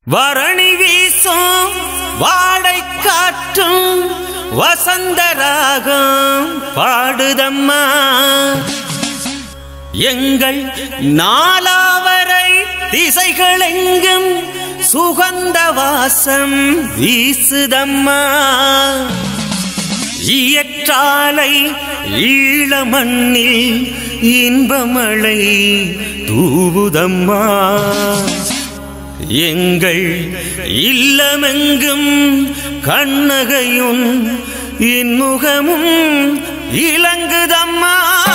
வரணி வீசும் வாடை காற்றும் வசந்த ராகம் பாடுதம்மா எங்கள் நாலாவரை திசைகளெங்கும் சுகந்த வாசம் வீசுதம்மா இயற்றாலை ஈழமண்ணில் இன்பமழை தூவுதம்மா எங்கள் இல்லமெங்கும் கண்ணகையும் இன்முகமும் இலங்குதம்மா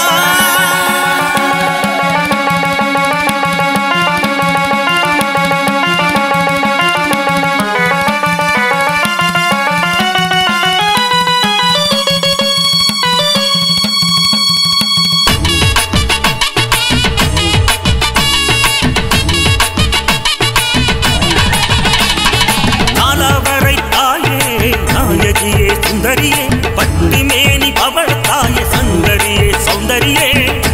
நாலாவரை தாயே நாயகியே சுந்தரியே பட்டிமேனி பவள தாயே சந்தரியே சௌந்தரியே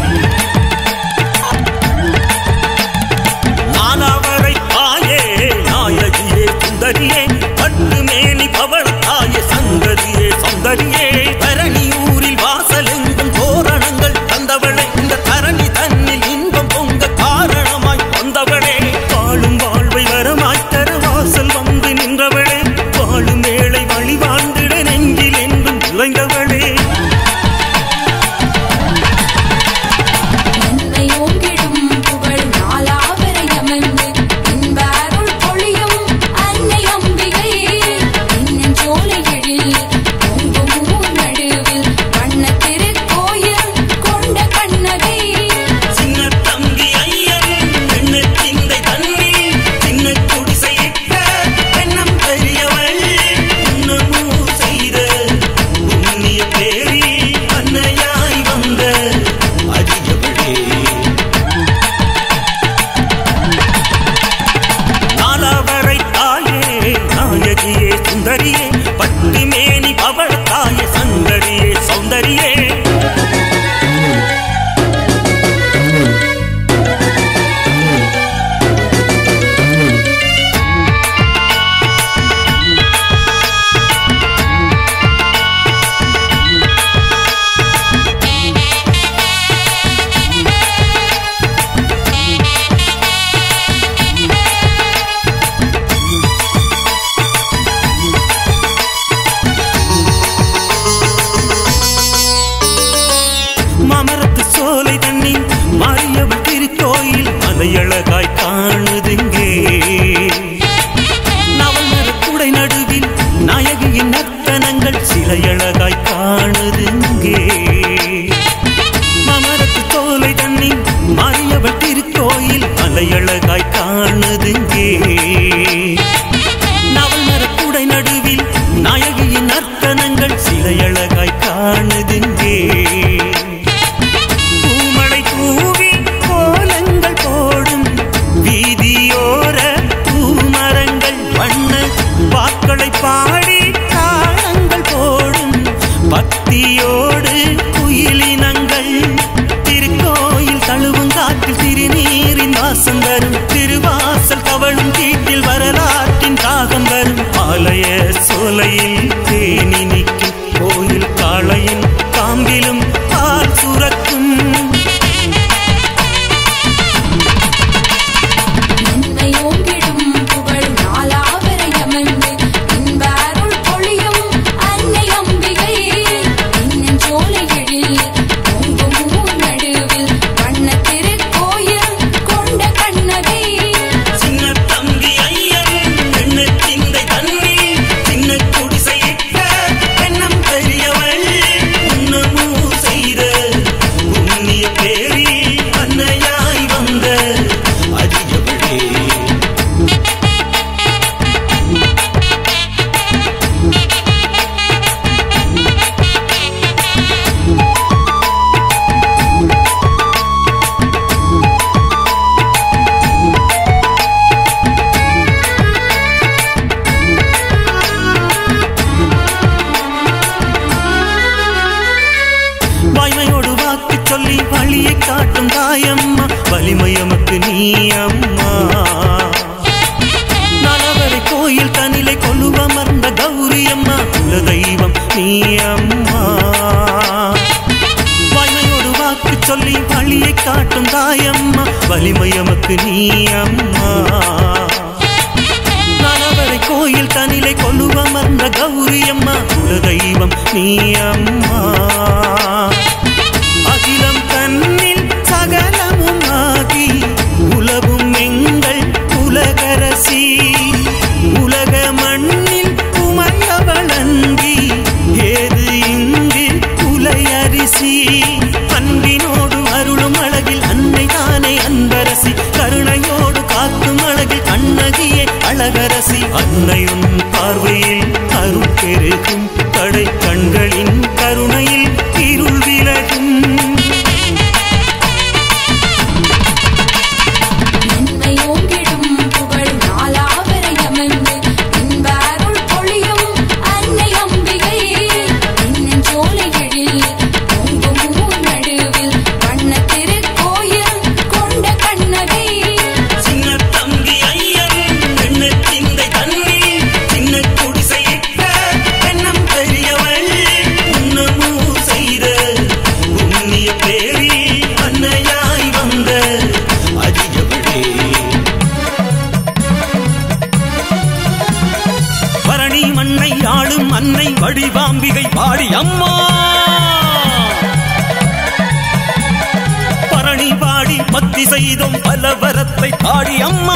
நாலாவரை தாயே நாயகியே சுந்தரியே பட்டுமேனி பவள தாயே சந்தரியே சௌந்தரியே தரணியூரில் வாசலெங்கும் தோரணங்கள் தந்தவளே இந்த தரணி தன்னில் இன்பம் பொங்க காரணமாய் வந்தவளே வாழும் வாழ்வை வரமாய் தர வாசல் வந்து நின்றவளே வாழும் வேளை வழி வாழ்ந்திட நெஞ்சில் என்றும் நுழைந்தவளே என்னை ஓங்கிடும் புகழ் நாலாவரையமர்ந்து இன்ப அருள் பொழியும் அன்னை அம்பிகை இன்னும் சோலைகளில் பொங்கும் ஊர் நடுவில் வண்ண திருக்கோயில் கொண்ட கண்ணகை சின்ன தம்பி ஐயன் என்ன சிந்தை தண்ணீர் சின்ன குடிசையிட்ட பெண்ணம் பெரியவள் உன்னமோ செய்த புண்ணிய பேரி அன்னையாய் வந்த அடியவளே நாலாவரை தாயே நாயகியே சுந்தரியே பட்டிமேனி பவள தாயே சந்தரியே சௌந்தரியே மாமரத்து சோலை தண்ணி மாரியவள் திருக்கோயில் மலையழகாய் காணுதுங்கே நவமர குடை நடுவில் நாயகியின் நர்த்தனங்கள் சிலையழகாய் காணுதுங்கே மாமரத்து சோலை தண்ணி மாரியவள் திருக்கோயில் மலையழகாய் காணுதுங்கே நவமர குடை நடுவில் நாயகியின் நர்த்தனங்கள் சிலையழகாய் காணுதுங்கே பூமழை தூவி கோலங்கள் போடும் வீதியோர பூமரங்கள் வண்ண வாக்களை பாடி தாளங்கள் போடும் பக்தியோடு குயிலினங்கள் திருக்கோயில் தழுவும் காற்றில் திருநீரின் வாசம் தரும் திருவாசல் தவழும் கீட்டில் வரலாற்றின் தாகம் வரும் ஆலய சோலையில் தேனி நிற்கும் கோயில் காளையின் காம்பிலும் பால் சுரக்கும் என்னை ஓங்கிடும் புகழ் நாலாவரையமர்ந்து இன்ப அருள் பொழியும் அன்னை அம்பிகை இன்னும் சோலைகளில் பொங்கும் ஊர் நடுவில் வண்ண திருக்கோயில் கொண்ட கண்ணகை சின்ன தம்பி ஐயன் என்ன சிந்தை தண்ணீர் சின்ன குடிசையிட்ட பெண்ணம் பெரியவள் கோயில் தனிலை கொலுவமர்ந்த கௌரி அம்மா குல தெய்வம் நீ அம்மா வாய்மையோடு வாக்கு சொல்லி வழியை காட்டும் தாயம்மா வலிமை எமக்கு நீ அம்மா நலவரை கோயில் தனிலை கொலுவமர்ந்த கௌரி அம்மா குல தெய்வம் நீ அம்மா அகிலம் தன்னில் சகலமும் ஆகி உலவும் எங்கள் உலகரசி உலக மண்ணில் உமையவளங்கி ஏது இங்கு உலையரிசி அன்பினோடு அருளும் அழகில் அன்னை தானே அன்பரசி கருணையோடு காக்கும் அழகில் கண்ணகியே அழகரசி அன்னையும் பார்வையில் அருள் பெருகும் கடை கண்களின் கருணையில் இருள் விலகும் நன்மை ஓங்கிடும் புகழ் நாலாவரை அமர்ந்து இன்ப அருள் பொழியும் அன்னை அம்பிகை இன்னும் சோலைகளில் பொங்கும் ஊர் நடுவில் வண்ண திருக்கோயில் கொண்ட கண்ணகை சின்ன தம்பி ஐயன் எண்ண சிந்தை தண்ணீர் சின்ன குடிசையிட்ட எண்ணம் பெரியவள் உன்னமூ செய்த புண்ணிய பேரில் அன்னையாய் வந்த அரியவளே பரணி மண்ணை ஆளும் அன்னை வடிவாம்பிகை பாடி அம்மா பரணி பாடி பத்தி செய்தும் பல வரத்தை பாடி அம்மா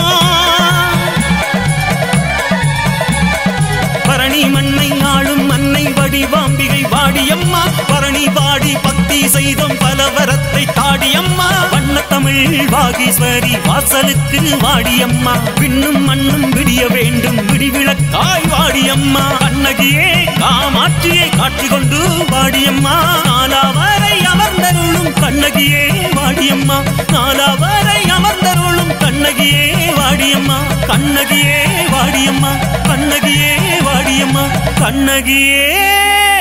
பரணி மண்ணை ஆளும் அன்னை வடிவாம்பிகை வாடியம்மா பரணி பாடி பக்தி செய்தும் பல வரத்தை தாடியம்மா வண்ணத்தமிழ் வாகீஸ்வரி வாசலுக்கு வாடியம்மா விண்ணும் மண்ணும் விடிய வேண்டும் விடிவிளக்காய் வாடியம்மா கண்ணகியே காமாட்சியை காட்சி கொண்டு வாடியம்மா நாலாவரை அமர்ந்தருளும் கண்ணகியே வாடியம்மா நாலாவரை அமர்ந்தருளும் கண்ணகியே வாடியம்மா கண்ணகியே வாடியம்மா கண்ணகியே வாடியம்மா கண்ணகியே